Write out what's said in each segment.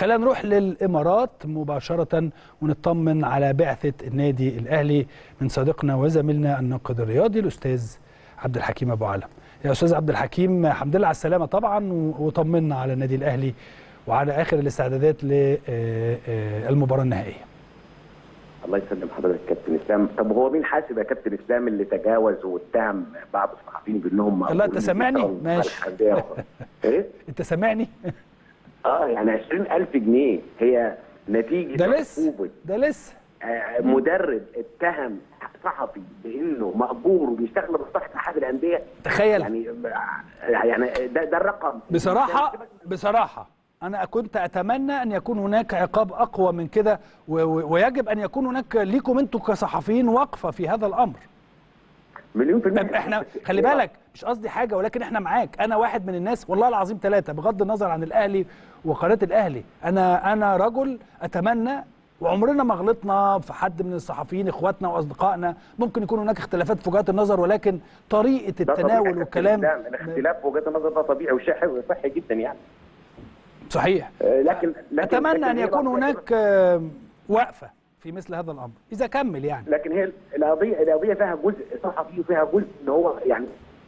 خلينا نروح للامارات مباشره ونطمن على بعثه النادي الاهلي من صديقنا وزميلنا الناقد الرياضي الاستاذ عبد الحكيم ابو علم يا استاذ عبد الحكيم الحمد لله على السلامه طبعا وطمنا على النادي الاهلي وعلى اخر الاستعدادات للمباراه النهائيه الله يسلم حضرتك كابتن اسلام طب هو مين حاسب يا كابتن اسلام اللي تجاوز واتهم بعض الصحفيين بانهم لا انت سامعني ماشي ايه انت سامعني اه يعني 20000 جنيه هي نتيجه ده لسه ده لسه آه مدرب اتهم صحفي بانه مأجور وبيشتغل لمصلحه احد الانديه تخيل يعني يعني ده ده الرقم بصراحه بصراحه انا كنت اتمنى ان يكون هناك عقاب اقوى من كده ويجب ان يكون هناك ليكم انتم كصحفيين وقفه في هذا الامر مليون في المية احنا خلي بالك مش قصدي حاجه ولكن احنا معاك انا واحد من الناس والله العظيم ثلاثه بغض النظر عن الاهلي وقناه الاهلي انا انا رجل اتمنى وعمرنا ما غلطنا في حد من الصحفيين اخواتنا واصدقائنا ممكن يكون هناك اختلافات في وجهات النظر ولكن طريقه التناول والكلام الاختلاف في وجهات النظر ده طبيعي وشيء صحي جدا يعني صحيح لكن, لكن اتمنى لكن ان يكون هناك وقفه في مثل هذا الامر اذا كمل يعني لكن هي القضيه القضيه فيها جزء صحفي وفيها جزء ان هو يعني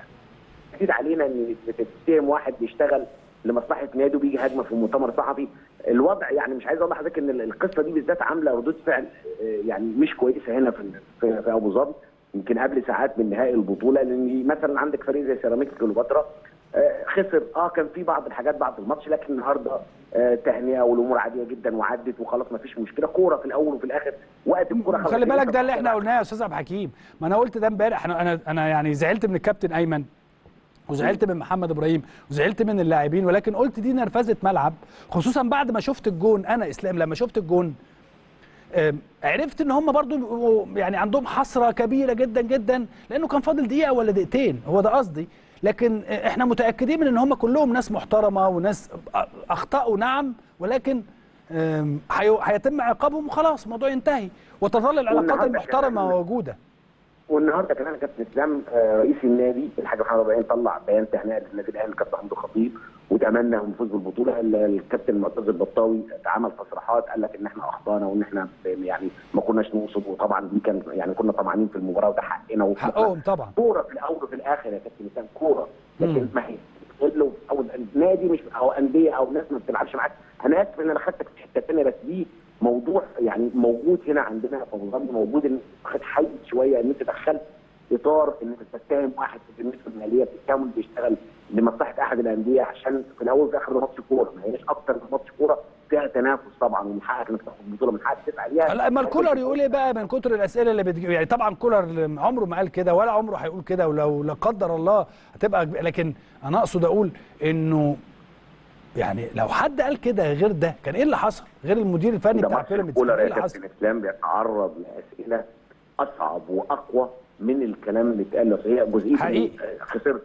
اكيد علينا ان تتهم واحد بيشتغل لمصلحه نادي وبيجي هجمه في مؤتمر صحفي الوضع يعني مش عايز اقول لحضرتك ان القصه دي بالذات عامله ردود فعل يعني مش كويسه هنا في في, في ابو ظبي يمكن قبل ساعات من نهائي البطوله لان مثلا عندك فريق زي سيراميكا كليوباترا خسر اه كان في بعض الحاجات بعد الماتش لكن النهارده آه تهنئه والامور عاديه جدا وعدت وخلاص ما فيش مشكله كوره في الاول وفي الاخر وقت الكوره خلي بالك ده اللي احنا قلناه يا استاذ عبد الحكيم ما انا قلت ده امبارح انا انا انا يعني زعلت من الكابتن ايمن وزعلت من محمد ابراهيم وزعلت من اللاعبين ولكن قلت دي نرفزه ملعب خصوصا بعد ما شفت الجون انا اسلام لما شفت الجون عرفت ان هم برضو يعني عندهم حسره كبيره جدا جدا لانه كان فاضل دقيقه ولا دقيقتين هو ده قصدي لكن احنا متاكدين من ان هم كلهم ناس محترمه وناس اخطاوا نعم ولكن هيتم عقابهم وخلاص الموضوع ينتهي وتظل العلاقات المحترمه موجوده والنهارده كمان كابتن اسلام رئيس النادي الحاج محمد ابراهيم طلع بيان تهنئه للنادي الاهلي الكابتن محمود الخطيب وتمنى الفوز بالبطوله الكابتن معتز البطاوي عمل تصريحات قال لك ان احنا اخطانا وان احنا يعني ما كناش نقصد وطبعا دي كان يعني كنا طمعانين في المباراه وده حقنا حقهم طبعا كوره في الاول وفي الاخر يا كابتن اسلام كوره لكن ما هي او نادي مش او انديه او ناس ما بتلعبش معاك انا اسف ان انا خدتك في حته ثانيه بس دي موضوع يعني موجود هنا عندنا في ابو ظبي موجود ان واخد حيز شويه ان انت دخلت اطار ان انت بتتهم واحد في النسبه الماليه بتتهم بيشتغل لمصلحه احد الانديه عشان في الاول وفي الاخر ده ماتش كوره ما هياش اكتر من ماتش كوره فيها تنافس طبعا ومن حقك انك تاخد البطوله من حقك تسعى ليها لا اما الكولر يقول ايه بقى من كتر الاسئله اللي بتجي يعني طبعا كولر عمره ما قال كده ولا عمره هيقول كده ولو لا قدر الله هتبقى لكن انا اقصد اقول انه يعني لو حد قال كده غير ده كان ايه اللي حصل غير المدير الفني بتاع بيراميدز كولر يا كابتن اسلام بيتعرض لاسئله اصعب واقوى من الكلام اللي اتقال هي جزئيه خسرت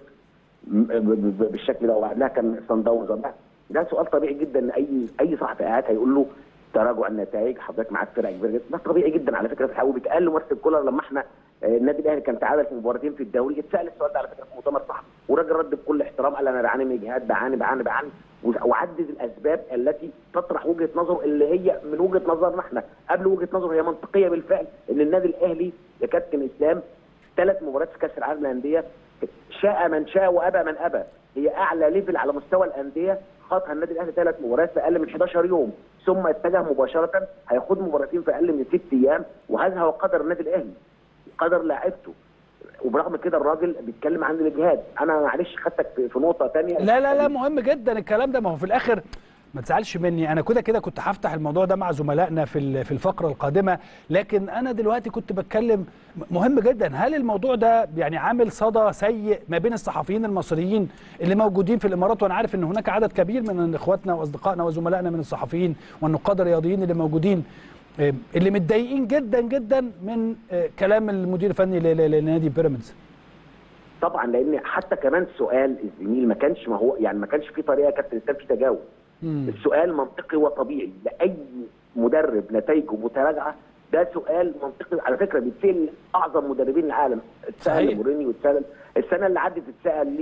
بالشكل ده وبعدها كان صن داونز ده سؤال طبيعي جدا ان اي اي صاحب قاعد هيقول له تراجع النتائج حضرتك معاك فرقه كبيره جدا ده طبيعي جدا على فكره في الحقيقه وبيتقال له مارسيل كولر لما احنا النادي الاهلي كان تعادل في مباراتين في الدوري اتسال السؤال ده على فكره في مؤتمر صحفي والراجل رد بكل احترام قال انا بعاني من اجهاد بعاني بعاني بعاني وعدد الاسباب التي تطرح وجهه نظره اللي هي من وجهه نظرنا احنا قبل وجهه نظره هي منطقيه بالفعل ان النادي الاهلي يا كابتن اسلام ثلاث مباريات في كاس العالم للانديه شاء من شاء وابى من ابى هي اعلى ليفل على مستوى الانديه خاضها النادي الاهلي ثلاث مباريات في اقل من 11 يوم ثم اتجه مباشره هيخوض مباراتين في اقل من ست ايام وهذا هو قدر النادي الاهلي قدر لاعبته وبرغم كده الراجل بيتكلم عن الاجهاد انا معلش خدتك في نقطه ثانيه لا لا لا مهم جدا الكلام ده ما هو في الاخر ما تزعلش مني انا كده كده كنت هفتح الموضوع ده مع زملائنا في في الفقره القادمه لكن انا دلوقتي كنت بتكلم مهم جدا هل الموضوع ده يعني عامل صدى سيء ما بين الصحفيين المصريين اللي موجودين في الامارات وانا عارف ان هناك عدد كبير من اخواتنا واصدقائنا وزملائنا من الصحفيين والنقاد الرياضيين اللي موجودين اللي متضايقين جدا جدا من كلام المدير الفني لنادي بيراميدز طبعا لان حتى كمان سؤال الزميل ما كانش ما هو يعني ما كانش في طريقه كابتن اسلام في تجاوب السؤال منطقي وطبيعي لاي مدرب نتائجه متراجعه ده سؤال منطقي على فكره بيتسال اعظم مدربين العالم اتسال مورينيو واتسال السنه اللي عدت اتسال لي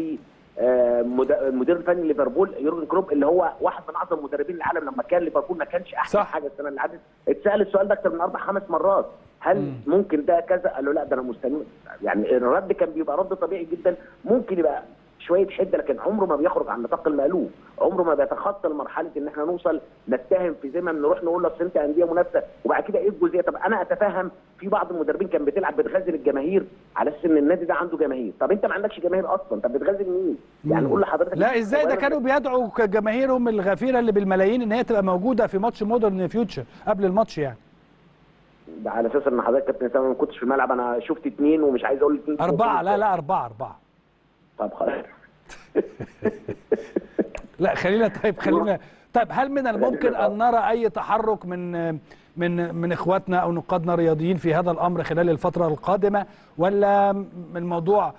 آه، مد- المدير الفني ليفربول يورجن كلوب اللي هو واحد من اعظم مدربين العالم لما كان ليفربول ما كانش احسن صح. حاجه السنه اللي عدت اتسال السؤال ده اكتر من اربع خمس مرات هل مم. ممكن ده كذا قال له لا ده انا مستني يعني الرد كان بيبقى رد طبيعي جدا ممكن يبقى شويه حده لكن عمره ما بيخرج عن نطاق المألوف عمره ما بيتخطى مرحله ان احنا نوصل نتهم في زمن نروح نقول له اصل انت انديه منافسه وبعد كده ايه الجزئيه طب انا اتفهم في بعض المدربين كان بتلعب بتغزل الجماهير على اساس ان النادي ده عنده جماهير طب انت ما عندكش جماهير اصلا طب بتغزل مين يعني مم. قول لحضرتك لا ازاي ده كانوا بيدعوا جماهيرهم الغفيره اللي بالملايين ان هي تبقى موجوده في ماتش مودرن فيوتشر قبل الماتش يعني ده على اساس ان حضرتك كابتن اسامه ما كنتش في الملعب انا شفت اثنين ومش عايز اقول اثنين اربعه لا لا اربعه اربعه طب خلاص لا خلينا طيب خلينا طيب هل من الممكن ان نرى اي تحرك من من من اخواتنا او نقادنا الرياضيين في هذا الامر خلال الفتره القادمه ولا الموضوع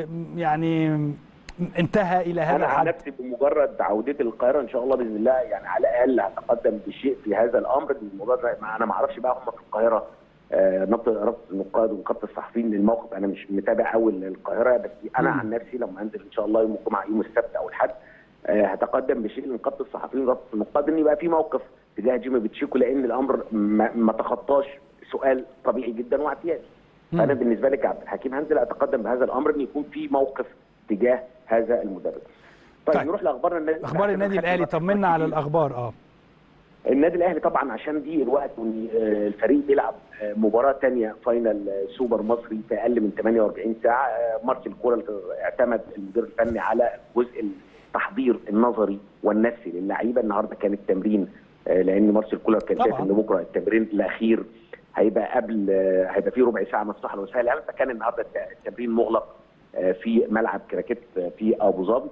يعني انتهى الى هذا انا عن الحد نفسي بمجرد عودتي للقاهره ان شاء الله باذن الله يعني على الاقل هتقدم بشيء في هذا الامر الموضوع ده ما انا ما اعرفش بقى هم في القاهره آه، نقد ربط النقاد ونقابه الصحفيين للموقف انا مش متابع قوي القاهره بس انا مم. عن نفسي لما انزل ان شاء الله يوم الجمعه يوم السبت او الاحد آه، هتقدم بشيء لنقابه الصحفيين ورابطه النقاد ان يبقى في موقف تجاه جيمي بتشيكو لان الامر ما, ما تخطاش سؤال طبيعي جدا واعتيادي مم. فانا بالنسبه لي كعبد الحكيم هنزل اتقدم بهذا الامر ان يكون في موقف تجاه هذا المدرب. طيب, طيب. نروح لاخبار النادي اخبار النادي الاهلي طمنا على الاخبار اه النادي الاهلي طبعا عشان دي الوقت وان آه، الفريق بيلعب آه، مباراه ثانيه فاينل آه، سوبر مصري في اقل من 48 ساعه آه، مارسيل كولر اعتمد المدير الفني على جزء التحضير النظري والنفسي للعيبه النهارده كان التمرين آه، لان مارسيل كولر كان طبعاً. شايف ان بكره التمرين الاخير هيبقى قبل آه، هيبقى فيه ربع ساعه مفتوحه لوسائل الاعلام فكان النهارده الت- التمرين مغلق آه، في ملعب كراكيت آه، في ابو ظبي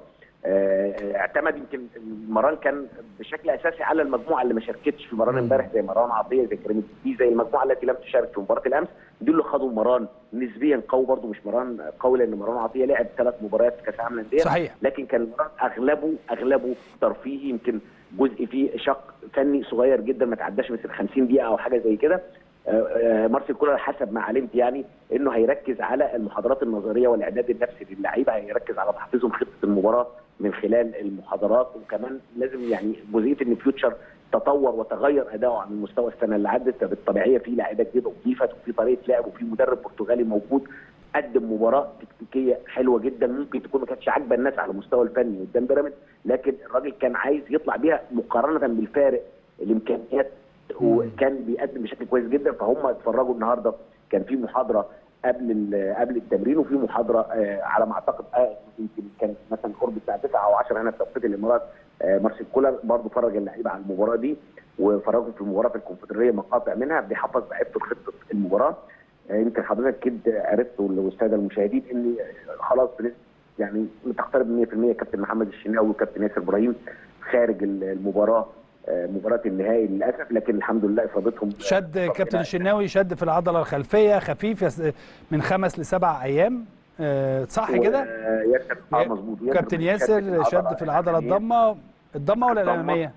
آه، اعتمد يمكن المران كان بشكل اساسي على المجموعه اللي ما شاركتش في مران مم. امبارح زي مران عطيه زي كريم دي زي المجموعه التي لم تشارك في مباراه الامس دول اللي خدوا مران نسبيا قوي برضه مش مران قوي لان مران عطيه لعب ثلاث مباريات في كاس العالم للانديه صحيح لكن كان المران اغلبه اغلبه ترفيهي يمكن جزء فيه شق فني صغير جدا ما تعداش مثل 50 دقيقه او حاجه زي كده آه، آه، مارسيل كولر حسب ما علمت يعني انه هيركز على المحاضرات النظريه والاعداد النفسي للعيبه هيركز على تحفيزهم خطه المباراه من خلال المحاضرات وكمان لازم يعني جزئيه ان فيوتشر تطور وتغير اداؤه عن المستوى السنه اللي عدت بالطبيعيه في لاعيبه جديده اضيفت وفي طريقه لعب وفي مدرب برتغالي موجود قدم مباراه تكتيكيه حلوه جدا ممكن تكون ما كانتش عاجبه الناس على المستوى الفني قدام بيراميدز لكن الراجل كان عايز يطلع بيها مقارنه بالفارق الامكانيات وكان بيقدم بشكل كويس جدا فهم اتفرجوا النهارده كان في محاضره قبل ال- قبل التمرين وفي محاضره آه، على ما اعتقد آه، يمكن كانت مثلا قرب الساعه 9 او 10 هنا في توقيت الامارات آه، مارسيل كولر برضه فرج اللعيبه على المباراه دي وفرجوا في المباراه في الكونفدراليه مقاطع منها بيحفظ لعيبته خطه المباراه آه، يمكن حضرتك اكيد عرفت والساده المشاهدين ان خلاص بنسبه يعني تقترب من 100% كابتن محمد الشناوي وكابتن ياسر ابراهيم خارج المباراه آه، مباراه النهائي للاسف لكن الحمد لله اصابتهم شد طبعاً كابتن لا. الشناوي شد في العضله الخلفيه خفيف يس- من خمس لسبع ايام آه، صح كده و- ياسر اه مظبوط كابتن شد ياسر شد في العضله الأمامية. الضمه الضمه ولا الضمة. الاماميه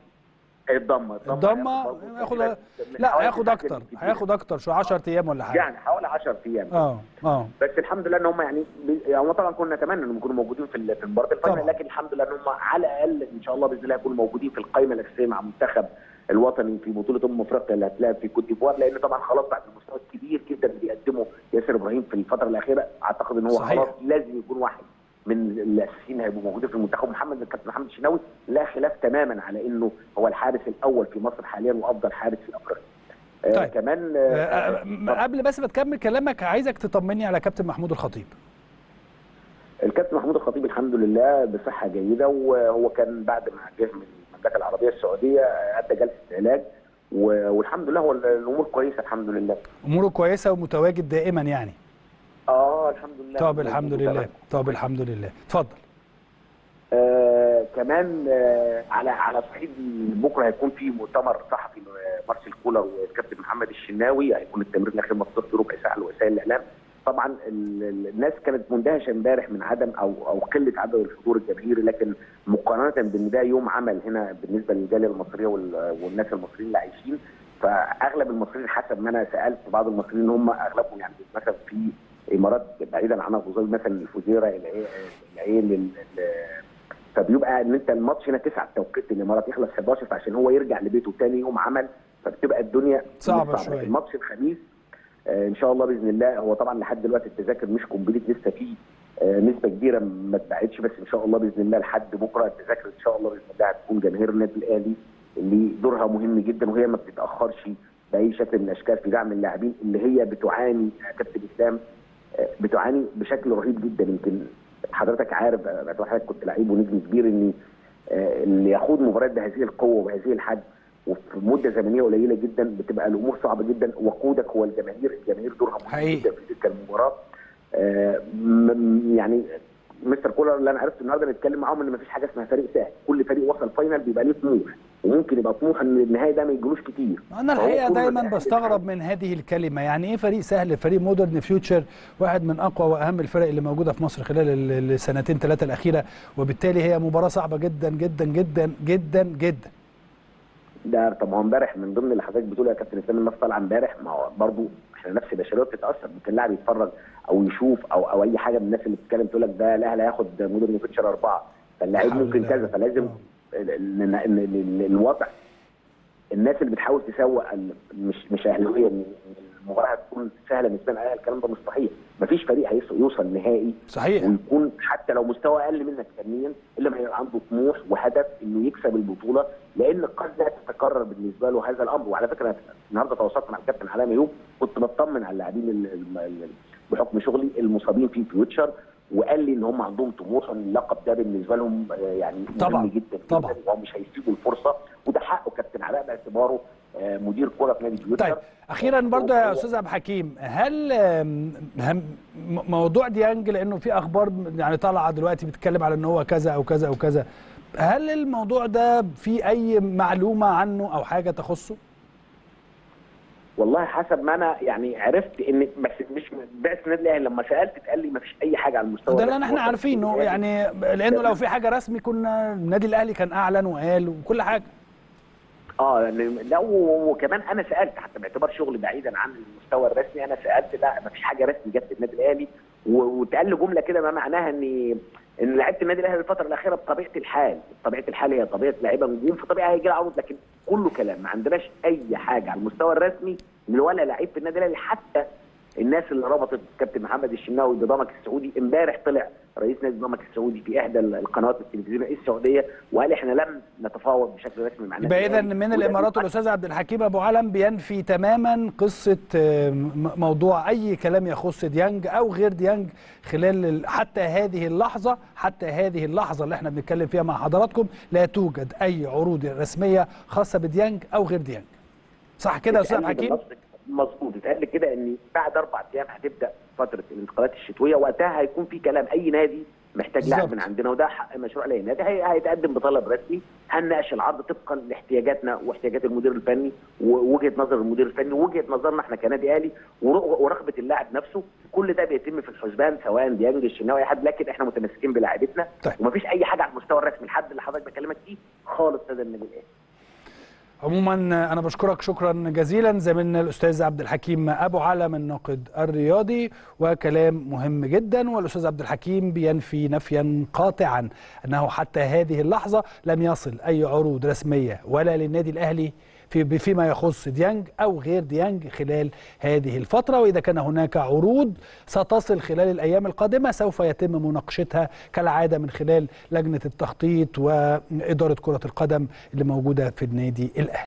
الضمه الضمه هياخد لا هياخد اكتر هياخد اكتر شو 10 ايام ولا حاجه يعني حوالي 10 ايام اه اه بس الحمد لله ان هم يعني بي- يعني هم طبعا كنا نتمنى انهم يكونوا موجودين في ال- في المباراه الفاينل طبعاً. لكن الحمد لله ان هم على الاقل ان شاء الله باذن الله يكونوا موجودين في القائمه الاساسيه مع المنتخب الوطني في بطوله امم افريقيا اللي هتلعب في كوت ديفوار لان طبعا خلاص بعد المستوى الكبير جدا اللي بيقدمه ياسر ابراهيم في الفتره الاخيره اعتقد ان هو صحيح. خلاص لازم يكون واحد من الاساسيين هيبقوا موجودين في المنتخب محمد الكابتن محمد الشناوي لا خلاف تماما على انه هو الحارس الاول في مصر حاليا وافضل حارس في افريقيا آه، طيب. كمان آه، آه، آه، قبل بس ما تكمل كلامك عايزك تطمني على كابتن محمود الخطيب الكابتن محمود الخطيب الحمد لله بصحه جيده وهو كان بعد ما جه من المملكه العربيه السعوديه ادى جلسه علاج و- والحمد لله هو الامور كويسه الحمد لله. اموره كويسه ومتواجد دائما يعني اه الحمد لله. طب الحمد لله طب الحمد لله اتفضل آه كمان آه على على صعيد بكره هيكون في مؤتمر صحفي مارسيل كولر والكابتن محمد الشناوي هيكون التمرين الاخير مفتوح في ربع ساعه لوسائل الاعلام طبعا ال- ال- الناس كانت مندهشه امبارح من عدم او او قله عدد الحضور الجماهيري لكن مقارنه بان ده يوم عمل هنا بالنسبه للجاليه المصريه وال- والناس المصريين اللي عايشين فاغلب المصريين حسب ما انا سالت بعض المصريين هم اغلبهم يعني مثلا في امارات بعيدا عن ابو ظبي مثلا الفجيره العين العين ال- ال- فبيبقى ان انت الماتش هنا 9 توقيت الامارات يخلص 11 فعشان هو يرجع لبيته تاني يوم عمل فبتبقى الدنيا صعبة شوية. الماتش الخميس آه، ان شاء الله باذن الله هو طبعا لحد دلوقتي التذاكر مش كومبليت لسه في آه، نسبه كبيره ما اتباعتش بس ان شاء الله باذن الله لحد بكره التذاكر ان شاء الله باذن الله هتكون جماهير النادي الاهلي اللي دورها مهم جدا وهي ما بتتاخرش باي شكل من الاشكال في دعم اللاعبين اللي هي بتعاني يا كابتن اسلام آه، بتعاني بشكل رهيب جدا يمكن حضرتك عارف آه، بعد حضرتك كنت لعيب ونجم كبير ان آه، اللي يخوض مباريات بهذه القوه وبهذه الحجم وفي مده زمنيه قليله جدا بتبقى الامور صعبه جدا وقودك هو الجماهير الجماهير دورها مهم حقيقي. جدا في تلك المباراه آه، م- يعني مستر كولر اللي انا عرفته النهارده نتكلم معاهم ان مفيش حاجه اسمها فريق سهل كل فريق وصل فاينل بيبقى ليه طموح وممكن يبقى طموح ان النهائي ده ما يجيلوش كتير انا فهو الحقيقه كل ما دايما الأهلي بستغرب من هذه الكلمه يعني ايه فريق سهل فريق مودرن فيوتشر واحد من اقوى واهم الفرق اللي موجوده في مصر خلال ال- السنتين ثلاثه الاخيره وبالتالي هي مباراه صعبه جدا جدا جدا جدا جدا ده طب ما هو امبارح من ضمن اللي حضرتك بتقول يا كابتن اسلام الناس طالعه امبارح ما هو برضه احنا نفس البشريه بتتاثر ممكن اللاعب يتفرج او يشوف او او اي حاجه من الناس اللي بتتكلم تقول لك ده الاهلي هياحد مودرن فيتشر اربعه فاللاعب حول ممكن الله. كذا فلازم ال- ال- ال- ال- ال- الوضع الناس اللي بتحاول تسوق ال- مش مش اهلاويه ان المباراه هتكون سهله بالنسبه لنا الكلام ده مش صحيح مفيش فريق هيوص- يوصل نهائي صحيح ويكون حتى لو مستوى اقل منك فنيا الا ما يبقى عنده طموح وهدف انه يكسب البطوله لان قد لا تتكرر بالنسبه له هذا الامر وعلى فكره أنا النهارده تواصلت مع الكابتن علاء ميوب كنت بطمن على اللاعبين ال- ال- ال- بحكم شغلي المصابين في فيوتشر وقال لي ان هم عندهم طموح ان اللقب ده بالنسبه لهم آه، يعني مهم طبعاً، جدا طبعاً. جدا وهم مش هيسيبوا الفرصه وده حقه كابتن علاء باعتباره آه، مدير كره في نادي فيوتشر طيب اخيرا برضه يا استاذ عبد الحكيم هل آم، هم م- موضوع ديانج لانه في اخبار يعني طالعه دلوقتي بتتكلم على ان هو كذا او كذا او كذا هل الموضوع ده في اي معلومه عنه او حاجه تخصه؟ والله حسب ما انا يعني عرفت ان بس مش بعث النادي الاهلي لما سالت اتقال لي ما فيش اي حاجه على المستوى ده اللي الرسمي. احنا وصلت عارفينه النادي يعني لانه لو في حاجه رسمي كنا النادي الاهلي كان اعلن وقال وكل حاجه اه يعني لا و- وكمان انا سالت حتى باعتبار شغلي بعيدا عن المستوى الرسمي انا سالت لا ما فيش حاجه رسمي جت النادي الاهلي و- واتقال لي جمله كده ما معناها ان ان لعيبه النادي الاهلي الفتره الاخيره بطبيعه الحال بطبيعه الحال هي طبيعه لعيبه نجوم فطبيعي هيجي لها عروض لكن كله كلام ما عندناش اي حاجه على المستوى الرسمي من ولا لعيب في النادي الاهلي حتى الناس اللي ربطت كابتن محمد الشناوي بضمك السعودي امبارح طلع رئيس نادي ضمك السعودي في احدى القنوات التلفزيونيه السعوديه وقال احنا لم نتفاوض بشكل رسمي مع النادي يبقى اذا الأهلي. من وده الامارات بيؤكد الاستاذ عبد الحكيم ابو علم بينفي تماما قصه آه، م- موضوع اي كلام يخص ديانج او غير ديانج خلال ال- حتى هذه اللحظه حتى هذه اللحظه اللي احنا بنتكلم فيها مع حضراتكم لا توجد اي عروض رسميه خاصه بديانج او غير ديانج صح كده يا استاذ عبد اتقال لي الحكيم بالنص- مظبوط اتقال لي كده ان بعد اربع ايام هتبدا فتره الانتقالات الشتويه وقتها هيكون في كلام اي نادي محتاج لاعب بالظبط. من عندنا وده حق مشروع لاي نادي هي- هيتقدم بطلب رسمي هنناقش العرض طبقا لاحتياجاتنا واحتياجات المدير الفني ووجهه نظر المدير الفني ووجهه نظرنا احنا كنادي اهلي ور- ورغبه اللاعب نفسه كل ده بيتم في الحسبان سواء ديانج الشناوي اي حد لكن احنا متمسكين بلاعيبتنا طيب. ومفيش اي حاجه على المستوى الرسمي لحد اللي حضرتك بكلمك فيه خالص هذا النادي الاهلي عموما انا بشكرك شكرا جزيلا زميلنا الاستاذ عبد الحكيم ابو علم الناقد الرياضي وكلام مهم جدا والاستاذ عبد الحكيم بينفي نفيا قاطعا انه حتى هذه اللحظه لم يصل اي عروض رسميه ولا للنادي الاهلي في فيما يخص ديانج او غير ديانج خلال هذه الفتره واذا كان هناك عروض ستصل خلال الايام القادمه سوف يتم مناقشتها كالعاده من خلال لجنه التخطيط واداره كره القدم اللي موجوده في النادي الاهلي